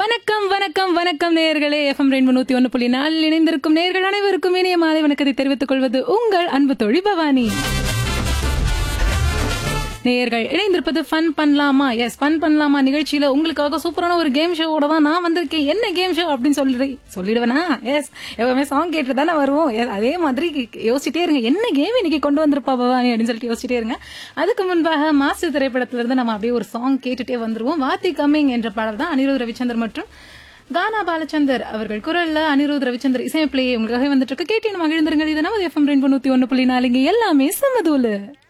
வணக்கம் வணக்கம் வணக்கம் நேயர்களே எஃப்எம் ரெண்டு நூத்தி ஒன்னு புள்ளி நாலில் இணைந்திருக்கும் நேயர்கள் அனைவருக்கும் இனிய மாலை வணக்கத்தை தெரிவித்துக் கொள்வது உங்கள் அன்பு தோழி பவானி நேயர்கள் இணைந்திருப்பது ஃபன் பண்ணலாமா எஸ் ஃபன் பண்ணலாமா நிகழ்ச்சியில உங்களுக்காக சூப்பரான ஒரு கேம் ஷோவோட தான் நான் வந்திருக்கேன் என்ன கேம் ஷோ அப்படின்னு சொல்லி சொல்லிடுவேனா எஸ் எப்பவுமே சாங் கேட்டு தானே வருவோம் Yes, அதே மாதிரி யோசிச்சிட்டே இருங்க என்ன கேம் இன்னைக்கு கொண்டு வந்திருப்பா பவானி அப்படின்னு சொல்லிட்டு யோசிச்சிட்டே இருங்க அதுக்கு முன்பாக மாஸ்டர் திரைப்படத்துல இருந்து நம்ம அப்படியே ஒரு சாங் கேட்டுட்டே வந்துருவோம் வாத்தி கம்மிங் என்ற பாடல் தான் அனிருத் ரவிச்சந்தர் மற்றும் கானா பாலச்சந்தர் அவர்கள் குரல்ல அனிருத் ரவிச்சந்தர் இசையப்பிள்ளையை உங்களுக்காக வந்துட்டு இருக்கு கேட்டு மகிழ்ந்திருங்கள் இது நம்ம எஃப்எம் ரெண்டு நூத்தி ஒன்னு புள்ளி நாலுங்க எல்லாமே சமதூலு